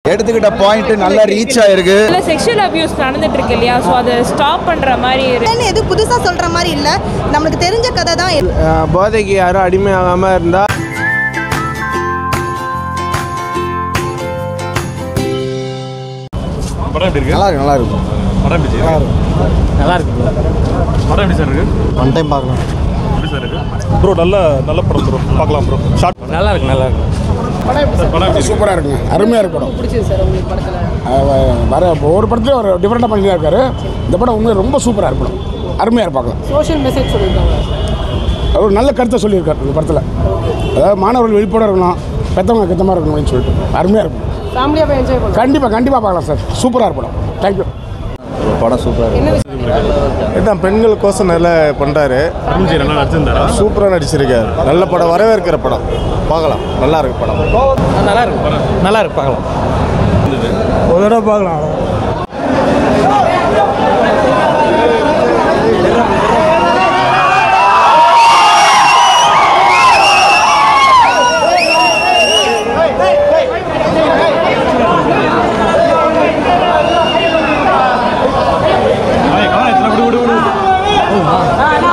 எடுத்துக்கிட்ட பாயிண்ட் நல்லா ரீச் ஆயிருக்கு இல்லை செக்ஷுவல் அபியூஸ் நடந்துட்டு இருக்கு இல்லையா ஸோ அதை ஸ்டாப் பண்ணுற மாதிரி இருக்கு இல்லைன்னு எதுவும் புதுசாக சொல்கிற மாதிரி இல்லை நம்மளுக்கு தெரிஞ்ச கதை தான் போதைக்கு யாரும் அடிமையாகாமல் இருந்தால் படம் எப்படி இருக்கு நல்லா இருக்கு நல்லா இருக்கும் படம் எப்படி இருக்கு நல்லா இருக்கு படம் எப்படி சார் இருக்கு ஒன் டைம் பார்க்கலாம் எப்படி சார் இருக்கு ப்ரோ நல்ல நல்ல படம் ப்ரோ பார்க்கலாம் ப்ரோ ஷார்ட் நல்லா இருக்கு நல்லா இருக்கு படம் எப்படி இருக்கு சூப்பராக இருக்குங்க அருமையாக இருக்கு படம் பிடிச்சது சார் உங்களுக்கு படத்தில் வர ஒவ்வொரு படத்துலையும் ஒரு டிஃப்ரெண்ட்டாக பண்ணி தான் இருக்காரு இந்த படம் உண்மையாக ரொம்ப சூப்பராக இருக்கு படம் அருமையாக இருக்கு பார்க்கலாம் சோஷியல் மெசேஜ் சொல்லியிருக்காங்க அவர் ஒரு நல்ல கருத்தை சொல்லியிருக்காரு இந்த படத்தில் அதாவது மாணவர்கள் வெளிப்பட இருக்கணும் பெற்றவங்க கெத்தமாக இருக்கணும் அப்படின்னு சொல்லிட்டு அருமையாக இருக்கும் ஃபேமிலியாக போய் என்ஜாய் பண்ணுறோம் கண்டிப்பாக கண்டிப்பாக பார்க்கலாம் சார் சூப்பராக இருக்கு படம் தேங்க்யூ படம் சூப்பராக என்ன விஷயம் இதான் பெண்களுக்கோசம் நல்லா பண்ணுறாரு அருண்ஜி நல்லா நடிச்சிருந்தாரா சூப்பராக நடிச்சிருக்காரு நல்ல படம் வரவேற்கிற படம் பார்க்கலாம் நல்லா இருக்கு படம் நல்லா இருக்கு நல்லா இருக்கு பார்க்கலாம் ஒரு தடவை பார்க்கலாம் ஏய், கவனம் எத்தனை விடு விடு விடு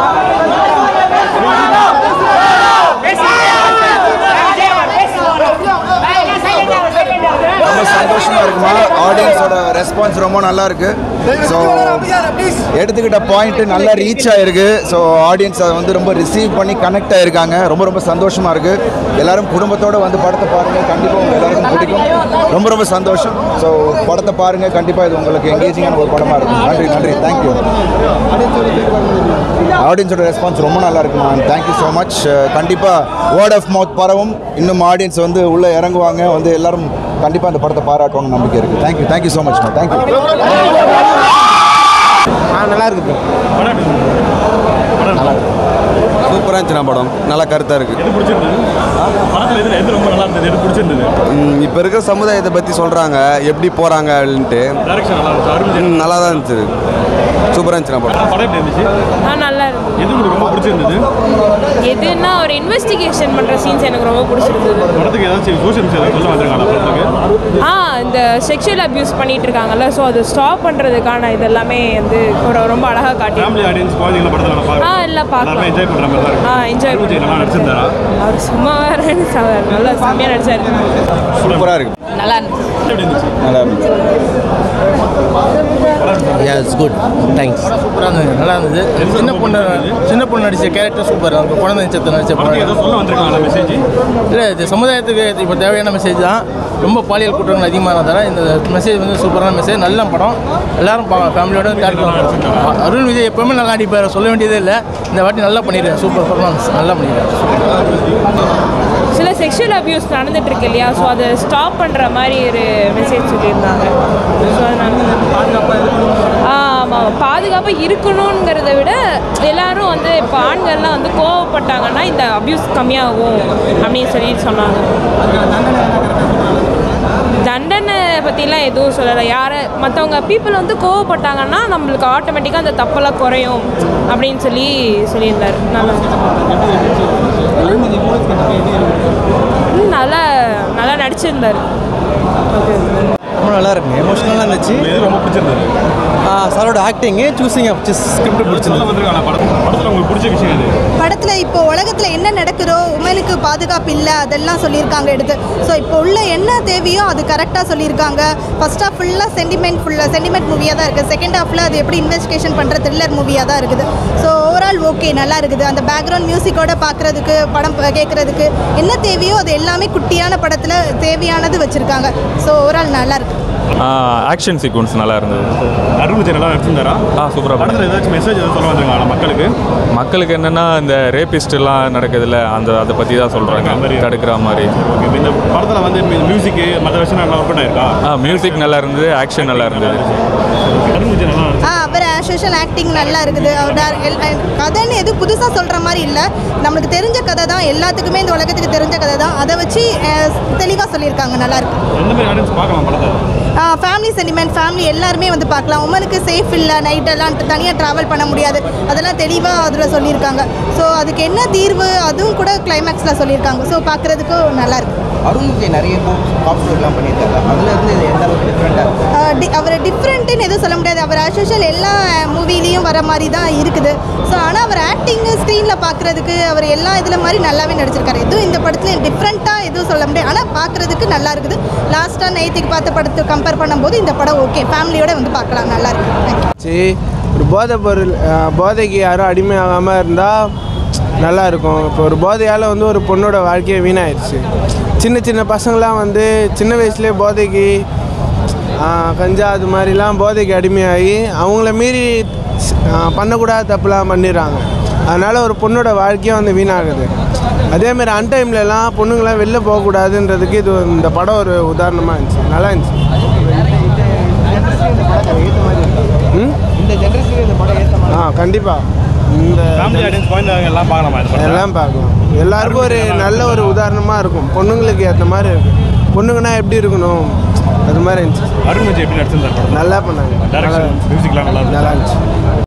ரொம்ப சந்தோஷமா இருக்குமா ஆடியன்ஸோட ரெஸ்பான்ஸ் ரொம்ப நல்லா இருக்கு ஸோ எடுத்துக்கிட்ட பாயிண்ட் நல்லா ரீச் ஆயிருக்கு ஸோ ஆடியன்ஸ் அதை வந்து ரொம்ப ரிசீவ் பண்ணி கனெக்ட் ஆயிருக்காங்க ரொம்ப ரொம்ப சந்தோஷமா இருக்கு எல்லாரும் குடும்பத்தோட வந்து படத்தை பாருங்க கண்டிப்பாக உங்க எல்லாருக்கும் பிடிக்கும் ரொம்ப ரொம்ப சந்தோஷம் ஸோ படத்தை பாருங்க கண்டிப்பாக இது உங்களுக்கு எங்கேஜிங்கான ஒரு படமா இருக்கும் நன்றி நன்றி தேங்க்யூ ஆடியன்ஸோட ரெஸ்பான்ஸ் ரொம்ப நல்லா இருக்குமா தேங்க்யூ ஸோ மச் கண்டிப்பாக வேர்ட் ஆஃப் மவுத் பரவும் இன்னும் ஆடியன்ஸ் வந்து உள்ளே இறங்குவாங்க வந்து எல்லாரும் கண்டிப்பாக அந்த படத்தை பாராட்டுவாங்க நம்பிக்கை இருக்குது thank you thank you so much thank you ஆ நல்லா இருக்கு படம் எப்படி இருக்கு படம் நல்லா சூப்பராக இருந்துச்சு படம் நல்லா கருத்தாக இருக்குது எது பிடிச்சிருந்தது படத்தில் எது எது ரொம்ப நல்லா இருந்தது எது பிடிச்சிருந்தது இப்போ இருக்கிற சமுதாயத்தை பற்றி சொல்கிறாங்க எப்படி போகிறாங்க அப்படின்ட்டு டைரக்ஷன் நல்லா இருந்துச்சு அருண்ஜி ம், நல்லா தான் இருந்துச்சு சூப்பராக இருந்துச்சு படம் படம் எப்படி இருந்துச்சு ஆ நல்லா இருக்கு எது உங்களுக்கு ரொம்ப பிடிச்சிருந்தது எதுன்னா ஒரு இன்வெஸ்டிகேஷன் பண்ணுற சீன்ஸ் எனக்கு ரொம்ப பிடிச்சிருந்தது படத்துக்கு ஏதாச்சும் சோஷியல் மெசேஜ் சொல்ல வந்திருக்காங்க படத்துக்கு ஆ இந்த செக்ஷுவல் அபியூஸ் பண்ணிட்டு இருக்காங்கல்ல ஸோ அதை ஸ்டாப் பண்ணுறதுக்கான இதெல்லாமே வந்து ஒரு ரொம்ப அழகாக காட்டி ஃபேமிலி ஆடியன்ஸ் குழந்தைங்கள படத்தில் நல்லா ஆ பார்க்கலாம் எல்லாம் பார்க்கலாம் எல்லாருமே என்ஜாய் பண்ணுற மாதிரி தான் இருக்கு ஆ என்ஜாய் அருண்ஜி நல்லா நடிச்சிருந்தாரா அவர் சும்மா வேற நல்லா செம்மையாக நடிச்சாரு சூப்பராக இருக்குது நல்லா இருந்துச்சு எப்படி இருந்துச்சு நல்லா இருந்துச்சு இட்ஸ் குட் தேங்க்ஸ் சூப்பராக இருந்தது நல்லா இருந்தது சின்ன பொண்ணு சின்ன பொண்ணு நடித்த கேரக்டர் சூப்பர் அவங்க குழந்தை நட்சத்திரம் நடிச்ச படத்துக்கு ஏதோ சொல்ல வந்திருக்காங்களா மெசேஜ் இல்லை இது சமுதாயத்துக்கு இப்போ தேவையான மெசேஜ் தான் ரொம்ப பாலியல் குற்றங்கள் அதிகமானதால இந்த மெசேஜ் வந்து சூப்பரான மெசேஜ் நல்ல படம் எல்லாரும் பா ஃபேமிலியோட தேட்டர் அருண் விஜய் எப்பவுமே நல்லா நடிப்பார் சொல்ல வேண்டியதே இல்லை இந்த வாட்டி நல்லா பண்ணிடுறேன் சூப்பர் பர்ஃபார்மன்ஸ் நல்லா பண்ணிடுறேன் சில செக்ஷுவல் அபியூஸ் நடந்துட்டு இருக்கு இல்லையா ஸோ அதை ஸ்டாப் பண்ணுற மாதிரி ஒரு மெசேஜ் சொல்லியிருந்தாங்க ஸோ ஆமாம் பாதுகாப்பாக இருக்கணுங்கிறத விட எல்லாரும் வந்து இப்போ ஆண்கள்லாம் வந்து கோவப்பட்டாங்கன்னா இந்த அபியூஸ் கம்மியாகும் அப்படின்னு சொல்லி சொன்னாங்க தண்டனை பற்றிலாம் எதுவும் சொல்லலை யாரை மற்றவங்க பீப்புள் வந்து கோவப்பட்டாங்கன்னா நம்மளுக்கு ஆட்டோமேட்டிக்காக அந்த தப்பெல்லாம் குறையும் அப்படின்னு சொல்லி சொல்லியிருந்தார் நல்லா ம், நல்லா நல்லா நடிச்சிருந்தார் ரொம்ப நல்லா இருக்குங்க எமோஷனலாக இருந்துச்சு எது ரொம்ப பிடிச்சிருந்தது சாரோட ஆக்டிங்கு சூஸிங் ஸ்கிரிப்ட் சொல்ல வந்திருக்காங்களா படம் படத்தில் உங்களுக்கு பிடிச்ச விஷயம் எது படத்தில் இப்போ உலகத்தில் என்ன நடக்குதோ உமனுக்கு பாதுகாப்பு இல்லை அதெல்லாம் சொல்லியிருக்காங்க எடுத்து ஸோ இப்போ உள்ள என்ன தேவையோ அது கரெக்டாக சொல்லியிருக்காங்க ஃபர்ஸ்ட் ஹாஃப் ஃபுல்லாக சென்டிமெண்ட் ஃபுல்லாக சென்டிமெண்ட் மூவியாக தான் இருக்குது செகண்ட் ஹாஃபில் அது எப்படி இன்வெஸ்டிகேஷன் பண்ணுற த்ரில்லர் மூவியாக தான் இருக்குது ஸோ ஓவரால் ஓகே நல்லா இருக்குது அந்த பேக்ரவுண்ட் மியூசிக்கோட பார்க்குறதுக்கு படம் கேட்குறதுக்கு என்ன தேவையோ அது எல்லாமே குட்டியான படத்தில் தேவையானது வச்சுருக்காங்க ஸோ ஓவரால் நல்லா இருக்கு ஆக்ஷன் சீக்வன்ஸ் நல்லா இருந்தது அருண் விஜய் நல்லா நடிச்சிருந்தாரா ஆ சூப்பராக படத்தில் ஏதாச்சும் மெசேஜ் எதுவும் சொல்ல வந்திருக்காங்களா மக்களுக்கு மக்களுக்கு என்னென்னா இந்த ரேபிஸ்ட்லாம் நடக்குதுல்ல அந்த அதை பற்றி தான் சொல்கிறாங்க தடுக்கிற மாதிரி ஓகே இப்போ இந்த படத்தில் வந்து மியூசிக்கு மற்ற விஷயம் நல்லா ஒர்க் ஆயிருக்கா ஆ மியூசிக் நல்லா இருந்தது ஆக்ஷன் நல்லா இருந்தது அருண் விஜய் நல்லா ஆ அவர் ஆஸ் யூஷுவல் ஆக்டிங் நல்லா இருக்குது அவர் டேர- எல்- அஹ் கதைன்னு எதுவும் புதுசாக சொல்கிற மாதிரி இல்லை நம்மளுக்கு தெரிஞ்ச கதை தான் எல்லாத்துக்குமே இந்த உலகத்துக்கு தெரிஞ்ச கதை தான் அதை வச்சு தெளிவாக சொல்லியிருக்காங்க நல்லா இருக்கு எந்த மாதிரி ஆடியன்ஸ் பார்க்கலாம் படத்தை ஃபேமிலி சென்டிமெண்ட் ஃபேமிலி எல்லாருமே வந்து பார்க்கலாம் உமனுக்கு சேஃப் இல்லை நைட்டெல்லாம் தனியாக ட்ராவல் பண்ண முடியாது அதெல்லாம் தெளிவாக அதில் சொல்லியிருக்காங்க ஸோ அதுக்கு என்ன தீர்வு அதுவும் கூட கிளைமேக்ஸில் சொல்லியிருக்காங்க ஸோ பார்க்குறதுக்கும் நல்லா இருக்கு அருண் விஜய் நிறைய காப் ஸ்டோரிலாம் பண்ணியிருக்காங்க அதில் இருந்து டிஃப்ரெண்ட்டுன்னு எதுவும் சொல்ல முடியாது அவர் ஆஸ்யூஷுவல் எல்லா மூவிலையும் வர மாதிரி தான் இருக்குது ஸோ ஆனால் அவர் ஆக்டிங்கு ஸ்க்ரீனில் பார்க்குறதுக்கு அவர் எல்லா இதில் மாதிரி நல்லாவே நடிச்சிருக்காரு எதுவும் இந்த படத்தில் டிஃப்ரெண்ட்டாக எதுவும் சொல்ல முடியாது ஆனால் பார்க்குறதுக்கு நல்லா இருக்குது லாஸ்ட்டாக நைத்துக்கு பார்த்த படத்தை கம்பேர் பண்ணும்போது இந்த படம் ஓகே ஃபேமிலியோட வந்து பார்க்கலாம் நல்லா இருக்கு தேங்க்யூ சரி ஒரு போதைப் பொருள் அஹ், போதைக்கு யாரும் அடிமையாகாமல் இருந்தால் நல்லா இருக்கும் இப்போ ஒரு போதையால் வந்து ஒரு பொண்ணோட வாழ்க்கையே வீணாயிடுச்சு சின்ன சின்ன பசங்களாம் வந்து சின்ன வயசுலேயே போதைக்கு அஹ், கஞ்சா அது மாதிரிலாம் போதைக்கு அடிமையாகி அவங்கள மீறி அஹ், பண்ணக்கூடாத தப்புலாம் பண்ணிடுறாங்க அதனால் ஒரு பொண்ணோட வாழ்க்கையும் வந்து வீணாகுது அதேமாதிரி அன்டைம்லலாம் பொண்ணுங்களாம் வெளில போகக்கூடாதுன்றதுக்கு இது இந்த படம் ஒரு உதாரணமாக இருந்துச்சு நல்லா இருந்துச்சு ம் இந்த ஜென்ரேஷனுக்கு இந்த படம் ஏற்ற ஆ கண்டிப்பாக இந்த ஃபேமிலி ஆடியன்ஸ் குழந்தைங்க எல்லாம் பார்க்கலாமா இது படம் எல்லாம் பார்க்கலாம் எல்லாருக்கும் ஒரு நல்ல ஒரு உதாரணமாக இருக்கும் பொண்ணுங்களுக்கு ஏற்ற மாதிரி இருக்கும் பொண்ணுங்கன்னா எப்படி இருக்கணும் அது மாதிரி இருந்துச்சு அருண் விஜய் எப்படி நடிச்சிருந்தார் படம் நல்லா பண்ணாங்க நல்லா டேரக்ஷன் மியூசிக்லாம் நல்லா நல்லா இருந்துச்சு